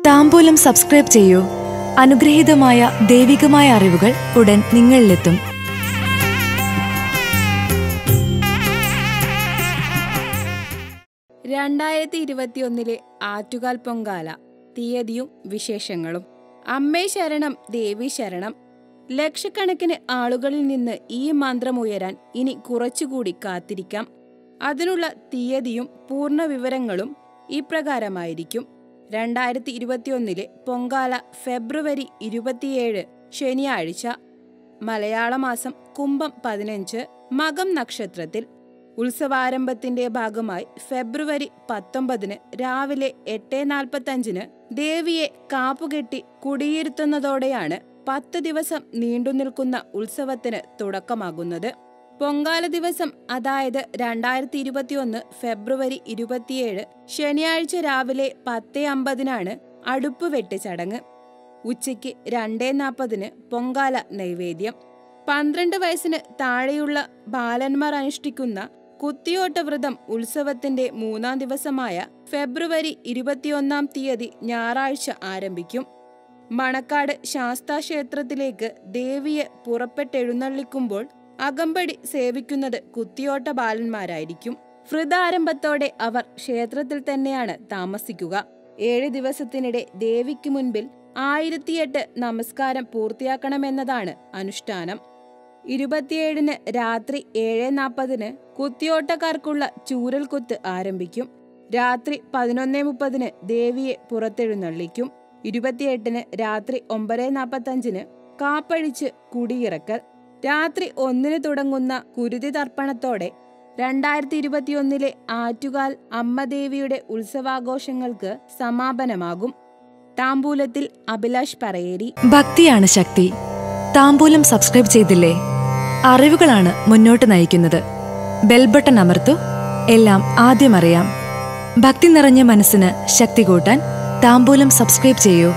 താമ്പൂലം subscribe ചെയ്യൂ അനുഗ്രഹീതമായ ദൈവികമായ അറിവുകൾ ഉടൻ നിങ്ങളിലെത്തും രണ്ടായിരത്തി ഇരുപത്തിയൊന്നിലെ ആറ്റുകാൽ പൊങ്കാല തീയതിയും വിശേഷങ്ങളും അമ്മേ ശരണം ദേവി ശരണം ലക്ഷക്കണക്കിന് ആളുകളിൽ നിന്ന് ഈ മന്ത്രം ഉയരാൻ ഇനി കുറച്ചുകൂടി കാത്തിരിക്കാം അതിനുള്ള തീയതിയും പൂർണ്ണ വിവരങ്ങളും ഇപ്രകാരമായിരിക്കും രണ്ടായിരത്തി ഇരുപത്തിയൊന്നിലെ പൊങ്കാല ഫെബ്രുവരി ഇരുപത്തിയേഴ് ശനിയാഴ്ച മലയാള മാസം കുംഭം പതിനഞ്ച് മകം നക്ഷത്രത്തിൽ ഉത്സവാരംഭത്തിന്റെ ഭാഗമായി ഫെബ്രുവരി പത്തൊമ്പതിന് രാവിലെ എട്ട് നാൽപ്പത്തഞ്ചിന് ദേവിയെ കാപ്പുകെട്ടി കുടിയിരുത്തുന്നതോടെയാണ് പത്ത് ദിവസം നീണ്ടുനിൽക്കുന്ന ഉത്സവത്തിന് തുടക്കമാകുന്നത് പൊങ്കാല ദിവസം അതായത് രണ്ടായിരത്തി ഇരുപത്തിയൊന്ന് ഫെബ്രുവരി ഇരുപത്തിയേഴ് ശനിയാഴ്ച രാവിലെ പത്ത് അമ്പതിനാണ് അടുപ്പുവെട്ട് ചടങ്ങ് ഉച്ചയ്ക്ക് രണ്ടേ നാൽപ്പതിന് പൊങ്കാല നൈവേദ്യം പന്ത്രണ്ട് വയസ്സിന് താഴെയുള്ള ബാലന്മാർ അനുഷ്ഠിക്കുന്ന കുത്തിയോട്ട വ്രതം ഉത്സവത്തിന്റെ മൂന്നാം ദിവസമായ ഫെബ്രുവരി ഇരുപത്തിയൊന്നാം തീയതി ഞായറാഴ്ച ആരംഭിക്കും മണക്കാട് ശാസ്താ ക്ഷേത്രത്തിലേക്ക് ദേവിയെ പുറപ്പെട്ടെഴുന്നള്ളിക്കുമ്പോൾ അകമ്പടി സേവിക്കുന്നത് കുത്തിയോട്ട ബാലന്മാരായിരിക്കും ഹൃദാരംഭത്തോടെ അവർ ക്ഷേത്രത്തിൽ തന്നെയാണ് താമസിക്കുക ഏഴ് ദിവസത്തിനിടെ ദേവിക്ക് മുൻപിൽ ആയിരത്തിയെട്ട് നമസ്കാരം പൂർത്തിയാക്കണമെന്നതാണ് അനുഷ്ഠാനം ഇരുപത്തിയേഴിന് രാത്രി ഏഴ് നാൽപ്പതിന് കുത്തിയോട്ടക്കാർക്കുള്ള ചൂരൽകുത്ത് ആരംഭിക്കും രാത്രി പതിനൊന്ന് മുപ്പതിന് ദേവിയെ പുറത്തെഴുന്നള്ളിക്കും ഇരുപത്തിയെട്ടിന് രാത്രി ഒമ്പത് നാൽപ്പത്തഞ്ചിന് കാപ്പഴിച്ച് കുടിയിറക്കൽ രാത്രി ഒന്നിന് തുടങ്ങുന്ന കുരുതി തർപ്പണത്തോടെ രണ്ടായിരത്തി ഇരുപത്തിയൊന്നിലെ ആറ്റുകാൽ അമ്മദേവിയുടെ ഉത്സവാഘോഷങ്ങൾക്ക് സമാപനമാകും താമ്പൂലത്തിൽ അഭിലാഷ് പറയേരി ഭക്തിയാണ് ശക്തി താമ്പൂലം സബ്സ്ക്രൈബ് ചെയ്തില്ലേ അറിവുകളാണ് മുന്നോട്ട് നയിക്കുന്നത് ബെൽ ബട്ടൺ അമർത്തു എല്ലാം ആദ്യം അറിയാം ഭക്തി നിറഞ്ഞ മനസ്സിന് ശക്തി കൂട്ടാൻ താമ്പൂലം സബ്സ്ക്രൈബ് ചെയ്യൂ